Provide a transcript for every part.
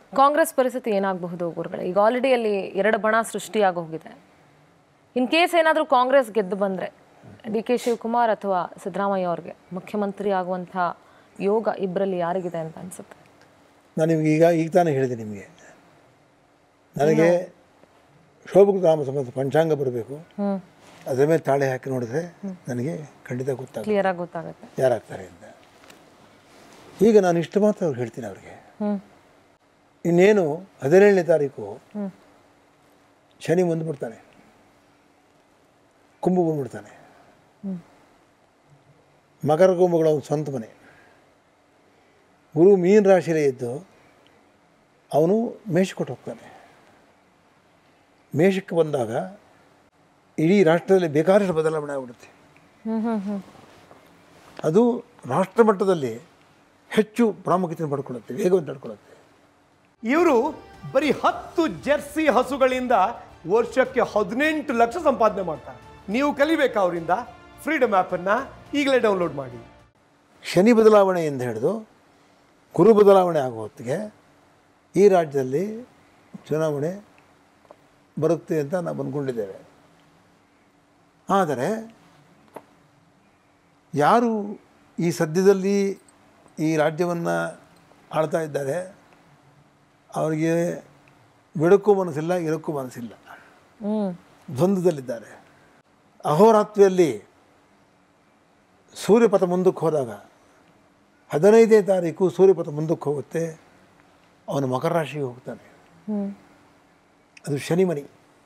ಕಾಂಗ್ರೆಸ್ ಪರಿಸ್ಥಿತಿ ಏನಾಗಬಹುದು ಗುರುಗಳೇ ಈಗ ಆಲ್ರೆಡಿ ಅಲ್ಲಿ ಎರಡು ಬಣ ಸೃಷ್ಟಿಯಾಗಿ ಹೋಗಿದೆ ಇನ್ ಕೇಸ್ ಏನಾದರೂ ಕಾಂಗ್ರೆಸ್ ಗೆದ್ದು ಬಂದರೆ ಡಿ ಕೆ ಶಿವಕುಮಾರ್ ಅಥವಾ ಸಿದ್ದರಾಮಯ್ಯ ಅವ್ರಿಗೆ ಮುಖ್ಯಮಂತ್ರಿ ಆಗುವಂಥ ಯೋಗ ಇಬ್ಬರಲ್ಲಿ ಯಾರಿಗಿದೆ ಅಂತ ಅನ್ಸುತ್ತೆ ನಾನು ನಿಮ್ಗೆ ಈಗ ಈಗ ತಾನೇ ಹೇಳಿದೆ ನಿಮಗೆ ನನಗೆ ಶೋಭಕೃತಾಮ ಸಂಬಂಧ ಪಂಚಾಂಗ ಬರಬೇಕು ಹ್ಞೂ ಅದರ ಮೇಲೆ ತಾಳೆ ಹಾಕಿ ನೋಡಿದ್ರೆ ನನಗೆ ಖಂಡಿತ ಗೊತ್ತಾಗುತ್ತೆ ಕ್ಲಿಯರ್ ಆಗಿ ಗೊತ್ತಾಗುತ್ತೆ ಯಾರಾಗ್ತಾರೆ ಅಂತ ಈಗ ನಾನು ಇಷ್ಟು ಮಾತ್ರ ಅವ್ರಿಗೆ ಹೇಳ್ತೀನಿ ಅವ್ರಿಗೆ ಹ್ಞೂ ಇನ್ನೇನು ಹದಿನೇಳನೇ ತಾರೀಕು ಹ್ಞೂ ಶನಿ ಬಂದುಬಿಡ್ತಾನೆ ಕುಂಭ ಬಂದ್ಬಿಡ್ತಾನೆ ಮಕರ ಕುಂಭಗಳ ಒಂದು ಸ್ವಂತ ಮನೆ ಗುರು ಮೀನ ರಾಶಿಯಲ್ಲೇ ಇದ್ದು ಅವನು ಮೇಷಕ್ಕೆ ಹೋಗ್ತಾನೆ ಮೇಷಕ್ಕೆ ಬಂದಾಗ ಇಡೀ ರಾಷ್ಟ್ರದಲ್ಲಿ ಬೇಕಾದಷ್ಟು ಬದಲಾವಣೆ ಆಗ್ಬಿಡುತ್ತೆ ಹ್ಞೂ ಹ್ಞೂ ಹ್ಞೂ ಅದು ರಾಷ್ಟ್ರ ಮಟ್ಟದಲ್ಲಿ ಹೆಚ್ಚು ಪ್ರಾಮುಖ್ಯತೆ ಪಡ್ಕೊಳ್ಳುತ್ತೆ ವೇಗವನ್ನು ಪಡ್ಕೊಳ್ಳುತ್ತೆ ಇವರು ಬರೀ ಹತ್ತು ಜೆರ್ಸಿ ಹಸುಗಳಿಂದ ವರ್ಷಕ್ಕೆ ಹದಿನೆಂಟು ಲಕ್ಷ ಸಂಪಾದನೆ ಮಾಡ್ತಾರೆ ನೀವು ಕಲಿಬೇಕಾ ಅವರಿಂದ ಫ್ರೀಡಮ್ ಆ್ಯಪನ್ನು ಈಗಲೇ ಡೌನ್ಲೋಡ್ ಮಾಡಿ ಶನಿ ಬದಲಾವಣೆಯಿಂದ ಹಿಡಿದು ಗುರು ಬದಲಾವಣೆ ಆಗುವ ಹೊತ್ತಿಗೆ ಈ ರಾಜ್ಯದಲ್ಲಿ ಚುನಾವಣೆ ಬರುತ್ತೆ ಅಂತ ನಾವು ಅಂದ್ಕೊಂಡಿದ್ದೇವೆ ಆದರೆ ಯಾರು ಈ ಸದ್ಯದಲ್ಲಿ ಈ ರಾಜ್ಯವನ್ನು ಆಳ್ತಾ ಇದ್ದಾರೆ ಅವರಿಗೆ ಬೆಳಕು ಮನಸ್ಸಿಲ್ಲ ಇರಕ್ಕೂ ಮನಸ್ಸಿಲ್ಲ ಹ್ಞೂ ದ್ವಂದ್ವದಲ್ಲಿದ್ದಾರೆ ಅಹೋರಾತ್ರಿಯಲ್ಲಿ ಸೂರ್ಯಪಥ ಮುಂದಕ್ಕೆ ಹೋದಾಗ ಹದಿನೈದನೇ ತಾರೀಕು ಸೂರ್ಯಪಥ ಮುಂದಕ್ಕೆ ಹೋಗುತ್ತೆ ಅವನು ಮಕರ ರಾಶಿಗೆ ಹೋಗ್ತಾನೆ ಹ್ಞೂ ಅದು ಶನಿ ಮನಿ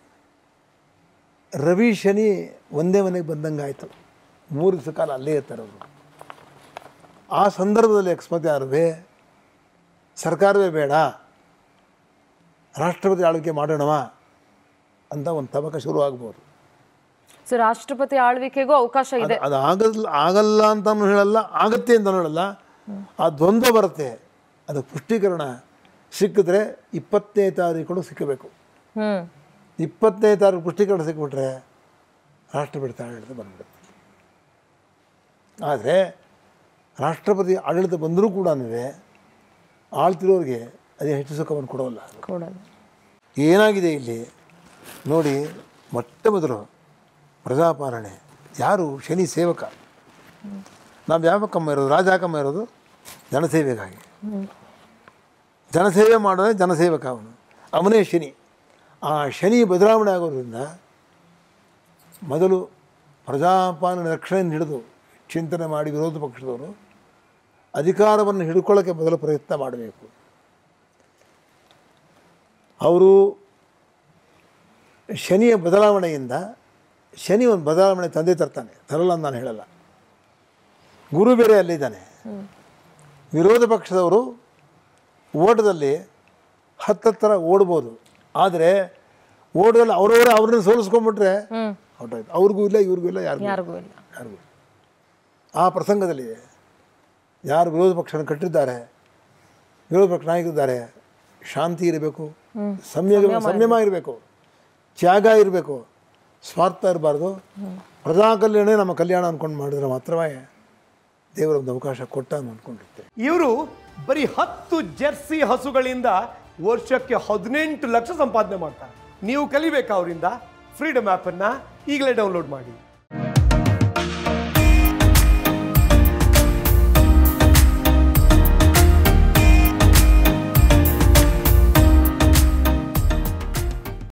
ರವಿ ಶನಿ ಒಂದೇ ಮನೆಗೆ ಬಂದಂಗೆ ಆಯಿತು ಮೂರು ದಿವಸ ಕಾಲ ಅಲ್ಲೇ ಇರ್ತಾರೆ ಅವರು ಆ ಸಂದರ್ಭದಲ್ಲಿ ಅಕಸ್ಮಾತ್ ಯಾರುವೆ ಸರ್ಕಾರವೇ ಬೇಡ ರಾಷ್ಟ್ರಪತಿ ಆಳ್ವಿಕೆ ಮಾಡೋಣವಾ ಅಂತ ಒಂದು ತಬಕ ಶುರು ಆಗ್ಬೋದು ಸೊ ರಾಷ್ಟ್ರಪತಿ ಆಳ್ವಿಕೆಗೂ ಅವಕಾಶ ಇದೆ ಅದು ಆಗಲ್ಲ ಆಗಲ್ಲ ಅಂತಲೂ ಹೇಳಲ್ಲ ಆಗತ್ತೆ ಅಂತಲೂ ಹೇಳಲ್ಲ ಆ ದ್ವಂದ್ವ ಬರುತ್ತೆ ಅದು ಪುಷ್ಟೀಕರಣ ಸಿಕ್ಕಿದ್ರೆ ಇಪ್ಪತ್ತನೇ ತಾರೀಕು ಸಿಕ್ಕಬೇಕು ಹ್ಞೂ ಇಪ್ಪತ್ತನೇ ತಾರೀಕು ಪುಷ್ಟೀಕರಣ ಸಿಕ್ಬಿಟ್ರೆ ರಾಷ್ಟ್ರಪತಿ ಆಡಳಿತ ಬಂದ್ಬಿಡುತ್ತೆ ಆದರೆ ರಾಷ್ಟ್ರಪತಿ ಆಡಳಿತ ಬಂದರೂ ಕೂಡ ಆಳ್ತಿರೋರಿಗೆ ಅದೇ ಹೆಚ್ಚು ಸುಖವನ್ನು ಕೊಡೋಲ್ಲ ಕೊಡೋದು ಏನಾಗಿದೆ ಇಲ್ಲಿ ನೋಡಿ ಮೊಟ್ಟ ಮೊದಲು ಪ್ರಜಾಪಾಲನೆ ಯಾರು ಶನಿ ಸೇವಕ ನಾವು ಯಾವಕ್ಕಮ್ಮ ಇರೋದು ರಾಜ ಯಾಕಮ್ಮ ಇರೋದು ಜನಸೇವೆಗಾಗಿ ಜನಸೇವೆ ಮಾಡೋದೇ ಜನಸೇವಕ ಅವನು ಅವನೇ ಶನಿ ಆ ಶನಿ ಬದಲಾವಣೆ ಆಗೋದ್ರಿಂದ ಮೊದಲು ಪ್ರಜಾಪಾಲನೆ ರಕ್ಷಣೆಯನ್ನು ಹಿಡಿದು ಚಿಂತನೆ ಮಾಡಿ ವಿರೋಧ ಪಕ್ಷದವರು ಅಧಿಕಾರವನ್ನು ಹಿಡ್ಕೊಳ್ಳೋಕ್ಕೆ ಮೊದಲು ಪ್ರಯತ್ನ ಮಾಡಬೇಕು ಅವರು ಶನಿಯ ಬದಲಾವಣೆಯಿಂದ ಶನಿ ಒಂದು ಬದಲಾವಣೆ ತಂದೆ ತರ್ತಾನೆ ತರಲ್ಲ ಅಂತ ನಾನು ಹೇಳಲ್ಲ ಗುರು ಬೇರೆ ಅಲ್ಲಿದ್ದಾನೆ ವಿರೋಧ ಪಕ್ಷದವರು ಓಟದಲ್ಲಿ ಹತ್ತತ್ತರ ಓಡ್ಬೋದು ಆದರೆ ಓಟದಲ್ಲಿ ಅವರವರೇ ಅವ್ರನ್ನ ಸೋಲಿಸ್ಕೊಂಡ್ಬಿಟ್ರೆ ಹ್ಞೂ ಔಟ್ ಆಯ್ತು ಅವ್ರಿಗೂ ಇಲ್ಲ ಇವ್ರಿಗೂ ಇಲ್ಲ ಯಾರಿಗೂ ಇಲ್ಲ. ಯಾರಿಗೂ ಇಲ್ಲ ಯಾರಿಗೂ ಇಲ್ಲ. ಆ ಪ್ರಸಂಗದಲ್ಲಿ ಯಾರು ವಿರೋಧ ಪಕ್ಷವನ್ನು ಕಟ್ಟಿದ್ದಾರೆ ವಿರೋಧ ಪಕ್ಷ ನಾಯಕರಿದ್ದಾರೆ ಶಾಂತಿ ಇರಬೇಕು ಸಂಯಮ ಸಂಯಮ ಇರಬೇಕು ತ್ಯಾಗ ಇರಬೇಕು ಸ್ವಾರ್ಥ ಇರಬಾರ್ದು ಪ್ರಜಾ ಕಲ್ಯಾಣ ನಮ್ಮ ಕಲ್ಯಾಣ ಅಂದ್ಕೊಂಡು ಮಾಡಿದ್ರೆ ಮಾತ್ರವೇ ದೇವರ ಒಂದು ಅವಕಾಶ ಕೊಟ್ಟ ಅಂತ ಅಂದ್ಕೊಂಡಿರ್ತೇವೆ ಇವರು ಬರೀ ಹತ್ತು ಜೆರ್ಸಿ ಹಸುಗಳಿಂದ ವರ್ಷಕ್ಕೆ ಹದಿನೆಂಟು ಲಕ್ಷ ಸಂಪಾದನೆ ಮಾಡ್ತಾರೆ ನೀವು ಕಲಿಬೇಕಾ ಅವರಿಂದ ಫ್ರೀಡಮ್ ಆ್ಯಪನ್ನು ಈಗಲೇ ಡೌನ್ಲೋಡ್ ಮಾಡಿ